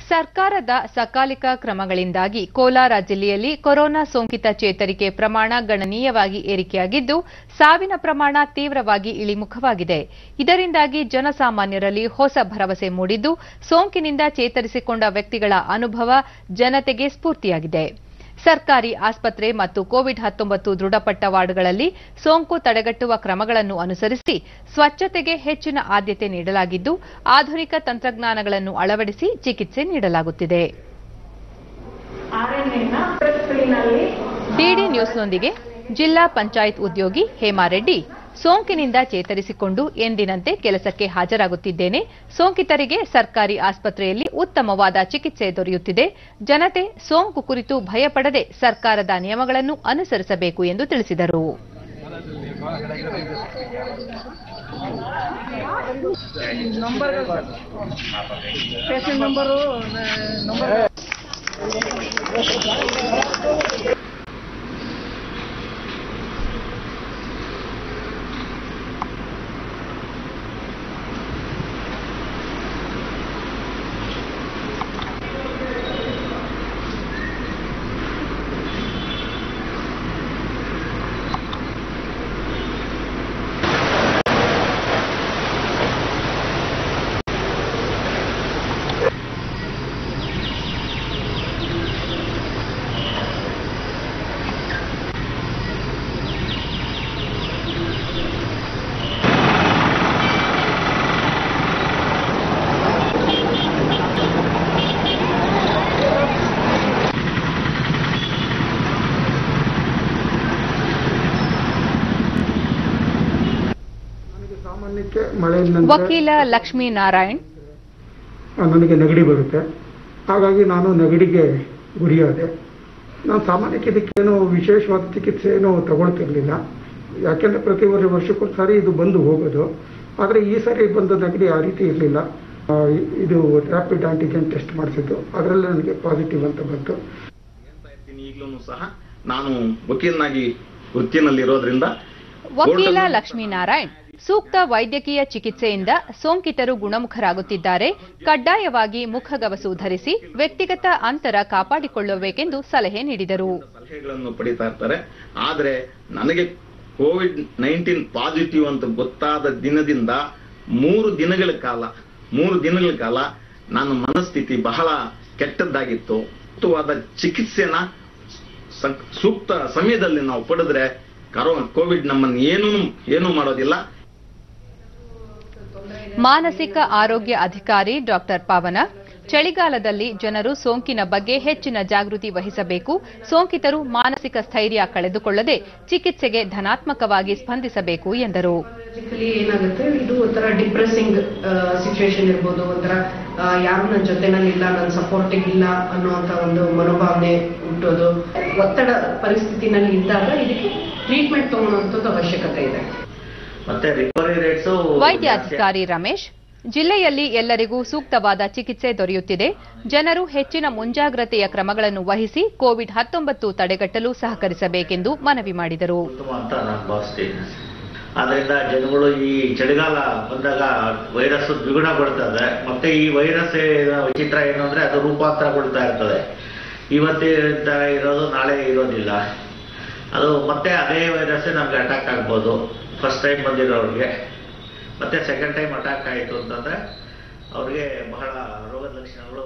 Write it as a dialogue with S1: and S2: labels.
S1: ಸರ್ಕಾರದ ಸಕಾಲಿಕ ಕ್ರಮಗಳಿಂದಾಗಿ ಕೋಲಾರ ಜಿಲ್ಲೆಯಲ್ಲಿ ಕೊರೋನಾ ಸೋಂಕಿತ ಚೇತರಿಕೆ ಪ್ರಮಾಣ ಗಣನೀಯವಾಗಿ ಏರಿಕೆಯಾಗಿದ್ದು ಸಾವಿನ ಪ್ರಮಾಣ ತೀವ್ರವಾಗಿ ಇಳಿಮುಖವಾಗಿದೆ ಇದರಿಂದಾಗಿ ಜನಸಾಮಾನ್ಯರಲ್ಲಿ ಹೊಸ ಭರವಸೆ ಮೂಡಿದ್ದು ಸೋಂಕಿನಿಂದ ಚೇತರಿಸಿಕೊಂಡ ವ್ಯಕ್ತಿಗಳ ಅನುಭವ ಜನತೆಗೆ ಸ್ಫೂರ್ತಿಯಾಗಿದೆ ಸರ್ಕಾರಿ ಆಸ್ಪತ್ರೆ ಮತ್ತು ಕೋವಿಡ್ ಹತ್ತೊಂಬತ್ತು ದೃಢಪಟ್ಟ ವಾರ್ಡ್ಗಳಲ್ಲಿ ಸೋಂಕು ತಡೆಗಟ್ಟುವ ಕ್ರಮಗಳನ್ನು ಅನುಸರಿಸಿ ಸ್ವಚ್ಛತೆಗೆ ಹೆಚ್ಚಿನ ಆದ್ಯತೆ ನೀಡಲಾಗಿದ್ದು ಆಧುನಿಕ ತಂತ್ರಜ್ಞಾನಗಳನ್ನು ಅಳವಡಿಸಿ ಚಿಕಿತ್ಸೆ ನೀಡಲಾಗುತ್ತಿದೆ ಡಿಡಿ ನ್ಯೂಸ್ನೊಂದಿಗೆ ಜಿಲ್ಲಾ ಪಂಚಾಯತ್ ಉದ್ಯೋಗಿ ಹೇಮಾರೆಡ್ಡಿ ಸೋಂಕಿನಿಂದ ಚೇತರಿಸಿಕೊಂಡು ಎಂದಿನಂತೆ ಕೆಲಸಕ್ಕೆ ಹಾಜರಾಗುತ್ತಿದ್ದೇನೆ ಸೋಂಕಿತರಿಗೆ ಸರ್ಕಾರಿ ಆಸ್ಪತ್ರೆಯಲ್ಲಿ ಉತ್ತಮವಾದ ಚಿಕಿತ್ಸೆ ದೊರೆಯುತ್ತಿದೆ ಜನತೆ ಸೋಂಕು ಕುರಿತು ಭಯಪಡದೆ ಸರ್ಕಾರದ ನಿಯಮಗಳನ್ನು ಅನುಸರಿಸಬೇಕು ಎಂದು ತಿಳಿಸಿದರು
S2: ಪೇಷಂಟ್ ನಂಬರು ನಂಬರ್
S3: ನನಗೆ ಸಾಮಾನ್ಯಕ್ಕೆ ಮಳೆಯಿಂದ
S1: ವಕೀಲ ಲಕ್ಷ್ಮೀನಾರಾಯಣ್
S3: ನನಗೆ ನೆಗಡಿ ಬರುತ್ತೆ ಹಾಗಾಗಿ ನಾನು ನೆಗಡಿಗೆ ಗುರಿಯಾದೆ ನಾನು ಸಾಮಾನ್ಯಕ್ಕೆ ಇದಕ್ಕೇನು ವಿಶೇಷವಾದ ಚಿಕಿತ್ಸೆ ಏನು ತಗೊಳ್ತಿರ್ಲಿಲ್ಲ ಯಾಕೆಂದ್ರೆ ಪ್ರತಿ ವರ್ಷ ವರ್ಷಕ್ಕೊಂದು ಸಾರಿ ಇದು ಬಂದು ಹೋಗೋದು ಆದರೆ ಈ ಸಾರಿ ಬಂದ ನೆಗಡಿ ಆ ರೀತಿ ಇರಲಿಲ್ಲ ಇದು ರ್ಯಾಪಿಡ್ ಆಂಟಿಜೆನ್ ಟೆಸ್ಟ್ ಮಾಡಿಸಿದ್ದು ಅದರಲ್ಲಿ ನನಗೆ ಪಾಸಿಟಿವ್ ಅಂತ ಬಂತು
S4: ಹೇಳ್ತಾ ಇರ್ತೀನಿ ಈಗಲೂ ಸಹ ನಾನು ವಕೀಲನಾಗಿ ವೃತ್ತಿನಲ್ಲಿರೋದ್ರಿಂದ
S1: ವಕೀಲ ಲಕ್ಷ್ಮೀನಾರಾಯಣ್ ಸೂಕ್ತ ವೈದ್ಯಕೀಯ ಚಿಕಿತ್ಸೆಯಿಂದ ಸೋಂಕಿತರು ಗುಣಮುಖರಾಗುತ್ತಿದ್ದಾರೆ ಕಡ್ಡಾಯವಾಗಿ ಮುಖಗವಸು ಧರಿಸಿ ವ್ಯಕ್ತಿಗತ ಅಂತರ ಕಾಪಾಡಿಕೊಳ್ಳಬೇಕೆಂದು ಸಲಹೆ ನೀಡಿದರು
S4: ಸಲಹೆಗಳನ್ನು ಪಡಿತಾ ಇರ್ತಾರೆ ಆದ್ರೆ ನನಗೆ ಕೋವಿಡ್ ನೈನ್ಟೀನ್ ಪಾಸಿಟಿವ್ ಅಂತ ಗೊತ್ತಾದ ದಿನದಿಂದ ಮೂರು ದಿನಗಳ ಕಾಲ ಮೂರು ದಿನಗಳ ಕಾಲ ನನ್ನ ಮನಸ್ಥಿತಿ ಬಹಳ ಕೆಟ್ಟದ್ದಾಗಿತ್ತು ಸೂಕ್ತವಾದ ಚಿಕಿತ್ಸೆನ ಸ- ಸೂಕ್ತ ಸಮಯದಲ್ಲಿ ನಾವು ಪಡೆದ್ರೆ ಕರೋ ಕೋವಿಡ್ ನಮ್ಮನ್ನು ಏನೂ ಏನೂ ಮಾಡೋದಿಲ್ಲ
S1: ಮಾನಸಿಕ ಆರೋಗ್ಯ ಅಧಿಕಾರಿ ಡಾಕ್ಟರ್ ಪಾವನ ಚಳಿಗಾಲದಲ್ಲಿ ಜನರು ಸೋಂಕಿನ ಬಗ್ಗೆ ಹೆಚ್ಚಿನ ಜಾಗೃತಿ ವಹಿಸಬೇಕು ಸೋಂಕಿತರು ಮಾನಸಿಕ ಸ್ಥೈರ್ಯ ಕಳೆದುಕೊಳ್ಳದೆ ಚಿಕಿತ್ಸೆಗೆ ಧನಾತ್ಮಕವಾಗಿ ಸ್ಪಂದಿಸಬೇಕು ಎಂದರು
S5: ಬೇಸಿಕಲಿ ಏನಾಗುತ್ತೆ ಇದು ಒಂಥರ ಡಿಪ್ರೆಸಿಂಗ್ ಸಿಚುವೇಶನ್ ಇರ್ಬೋದು ಒಂಥರ ಆ, ಯಾರು ನನ್ನ ಜೊತೆನಲ್ಲಿ ಇಲ್ಲ ನನ್ನ ಸಪೋರ್ಟಿಗೆ ಇಲ್ಲ ಅನ್ನುವಂತ ಒಂದು ಮನೋಭಾವನೆ ಹುಟ್ಟೋದು ಒತ್ತಡ ಪರಿಸ್ಥಿತಿನಲ್ಲಿ ಇದ್ದಾಗ ಇದಕ್ಕೆ ಟ್ರೀಟ್ಮೆಂಟ್ ತಗೊಳ್ಳುವಂಥದ್ದು ಅವಶ್ಯಕತೆ ಇದೆ
S6: ಮತ್ತೆ ರಿಕವರಿ ರೇಟ್ಸ್
S1: ವೈದ್ಯಾಧಿಕಾರಿ ರಮೇಶ್ ಜಿಲ್ಲೆಯಲ್ಲಿ ಎಲ್ಲರಿಗೂ ಸೂಕ್ತವಾದ ಚಿಕಿತ್ಸೆ ದೊರೆಯುತ್ತಿದೆ ಜನರು ಹೆಚ್ಚಿನ ಮುಂಜಾಗ್ರತೆಯ ಕ್ರಮಗಳನ್ನು ವಹಿಸಿ ಕೋವಿಡ್ ಹತ್ತೊಂಬತ್ತು ತಡೆಗಟ್ಟಲು ಸಹಕರಿಸಬೇಕೆಂದು ಮನವಿ ಮಾಡಿದರು
S6: ಉತ್ತಮ ಅಂತ ನಾನು ಭಾವಿಸ್ತೀನಿ ಆದ್ರಿಂದ ಜನಗಳು ಈ ಚಳಿಗಾಲ ಬಂದಾಗ ವೈರಸ್ ದ್ವಿಗುಣಗೊಳ್ತದೆ ಮತ್ತೆ ಈ ವೈರಸ್ ವಿಚಿತ್ರ ಏನು ಅಂದ್ರೆ ಅದು ರೂಪಾಂತರಗೊಳ್ತಾ ಇರ್ತದೆ ಇವತ್ತಿನ ಇರೋದು ನಾಳೆ ಇರೋದಿಲ್ಲ ಅದು ಮತ್ತೆ ಅದೇ ವೈರಸ್ ನಮ್ಗೆ ಅಟ್ಯಾಕ್ ಆಗ್ಬೋದು ಫಸ್ಟ್ ಟೈಮ್ ಬಂದಿರೋರಿಗೆ ಮತ್ತೆ ಸೆಕೆಂಡ್ ಟೈಮ್ ಅಟ್ಯಾಕ್ ಆಯಿತು ಅಂತಂದ್ರೆ ಅವ್ರಿಗೆ ಬಹಳ ರೋಗದ ಲಕ್ಷಣಗಳು